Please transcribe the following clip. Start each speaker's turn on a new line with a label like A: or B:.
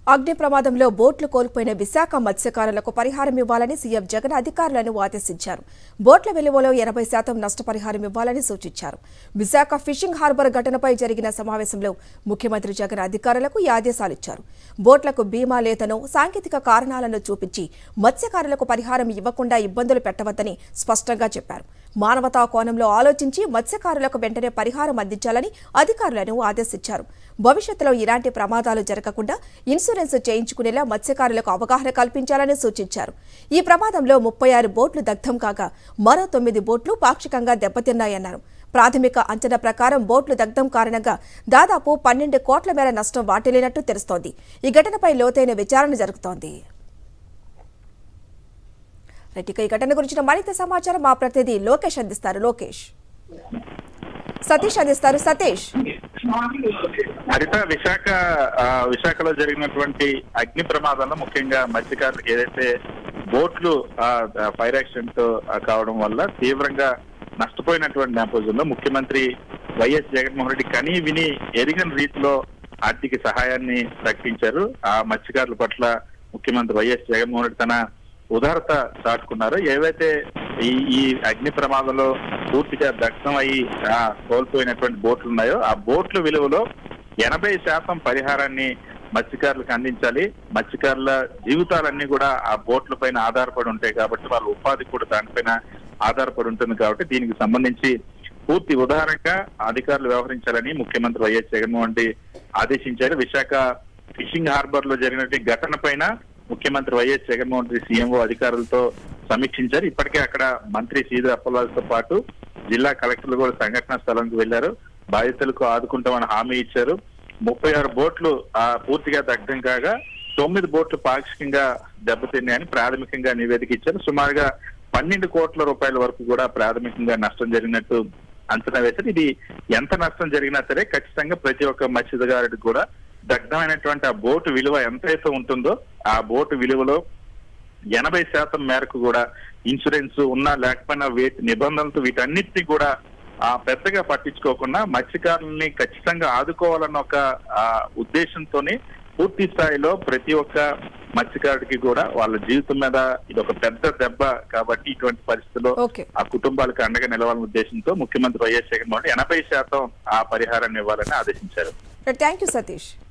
A: అగ్ని ప్రమాదంలో బోట్లు కోల్పోయిన విశాఖ మత్స్యకారులకు పరిహారం ఇవ్వాలని సీఎం జగన్ అధికారులను ఆదేశించారు బోట్ల విలువలో ఎనభై శాతం నష్టపరిహారం ఇవ్వాలని సూచించారు విశాఖ ఫిషింగ్ హార్బర్ ఘటనపై జరిగిన సమావేశంలో ముఖ్యమంత్రి జగన్ అధికారులకు ఈ ఆదేశాలు ఇచ్చారు బోట్లకు బీమా లేతను సాంకేతిక కారణాలను చూపించి మత్స్యకారులకు పరిహారం ఇవ్వకుండా ఇబ్బందులు పెట్టవద్దని స్పష్టంగా చెప్పారు మానవతా కోణంలో ఆలోచించి మత్స్యకారులకు వెంటనే పరిహారం అందించాలని అధికారులను ఆదేశించారు భవిష్యత్తులో ఇలాంటి ప్రమాదాలు జరగకుండా ఇన్సూరెన్స్ చేయించుకునేలా మత్స్యకారులకు అవగాహన కల్పించాలని సూచించారు ఈ ప్రమాదంలో ముప్పై ఆరు బోట్లు దగ్ధం కాగా మరో తొమ్మిది బోట్లు పాక్షికంగా దెబ్బతిన్నాయన్నారు ప్రాథమిక అంచనా ప్రకారం బోట్లు దగ్ధం కారణంగా దాదాపు పన్నెండు కోట్ల మేర నష్టం వాటిల్లినట్టు తెలుస్తోంది ఈ ఘటనపై లోతైన విచారణ జరుగుతోంది రైట్, ఇక ఈ ఘటన గురించిన మరింత సమాచారం మా ప్రతినిధి లోకేష్ అందిస్తారు లోకేష్ సతీష్ అందిస్తారు సతీష్
B: హరిత విశాఖ ఆ, విశాఖలో జరిగినటువంటి అగ్ని ప్రమాదంలో ముఖ్యంగా మత్స్యకారులకు ఏదైతే బోట్లు ఆ, ఆ, ఫైర్ యాక్సిడెంట్ ఆ, కావడం వల్ల తీవ్రంగా నష్టపోయినటువంటి నేపథ్యంలో ముఖ్యమంత్రి వైఎస్ జగన్మోహన్ రెడ్డి కనీ విని ఎరిగిన రీతిలో ఆర్థిక సహాయాన్ని ప్రకటించారు ఆ మత్స్యకారుల పట్ల ముఖ్యమంత్రి వైఎస్ జగన్మోహన్ రెడ్డి తన ఉదారత చాటుకున్నారు ఏవైతే ఈ ఈ అగ్ని ప్రమాదంలో పూర్తిగా దగ్ధం అయ్యి ఆ, కోల్పోయినటువంటి బోట్లు ఉన్నాయో ఆ బోట్ల విలువలో ఎనభై శాతం పరిహారాన్ని మత్స్యకారులకు అందించాలి మత్స్యకారుల జీవితాలన్నీ కూడా ఆ బోట్ల పైన ఆధారపడి ఉంటాయి కాబట్టి వాళ్ళ ఉపాధి కూడా దానిపైన ఆధారపడి ఉంటుంది కాబట్టి దీనికి సంబంధించి పూర్తి ఉదాహరణగా అధికారులు వ్యవహరించాలని ముఖ్యమంత్రి వైఎస్ జగన్మోహన్ రెడ్డి ఆదేశించారు విశాఖ ఫిషింగ్ హార్బర్ లో జరిగినటువంటి ఘటన పైన ముఖ్యమంత్రి వైఎస్ జగన్మోహన్ రెడ్డి సీఎంఓ అధికారులతో సమీక్షించారు ఇప్పటికే అక్కడ మంత్రి శ్రీధర్ అప్పలరాజుతో పాటు జిల్లా కలెక్టర్లు కూడా సంఘటనా స్థలానికి వెళ్లారు బాధితులకు ఆదుకుంటామని హామీ ఇచ్చారు ముప్పై ఆరు బోట్లు ఆ పూర్తిగా దగ్ధం కాగా తొమ్మిది బోట్లు పాక్షికంగా దెబ్బతిన్నాయని ప్రాథమికంగా నివేదిక ఇచ్చారు సుమారుగా పన్నెండు కోట్ల రూపాయల వరకు కూడా ప్రాథమికంగా నష్టం జరిగినట్టు అంచనా వేశారు ఇది ఎంత నష్టం జరిగినా సరే ఖచ్చితంగా ప్రతి ఒక్క మత్స్యకారుడికి కూడా దగ్ధమైనటువంటి ఆ బోటు విలువ ఎంతైతే ఉంటుందో ఆ బోటు విలువలో ఎనభై శాతం మేరకు కూడా ఇన్సూరెన్స్ ఉన్నా లేకపోయినా వీటి నిబంధనలతో వీటన్నిటిని కూడా ఆ పెద్దగా పట్టించుకోకుండా మత్స్యకారుల్ని ఖచ్చితంగా ఆదుకోవాలన్న ఒక ఆ, ఉద్దేశంతోనే పూర్తి స్థాయిలో ప్రతి ఒక్క మత్స్యకారుడికి కూడా వాళ్ళ జీవితం మీద ఇది ఒక పెద్ద దెబ్బ కాబట్టి ఇటువంటి పరిస్థితుల్లో
A: ఓకే
B: ఆ కుటుంబాలకు అండగా నిలవాలనే ఉద్దేశంతో ముఖ్యమంత్రి వైఎస్ జగన్మోహన్ రెడ్డి ఎనభై శాతం ఆ పరిహారాన్ని ఇవ్వాలని ఆదేశించారు
A: థ్యాంక్ యూ సతీష్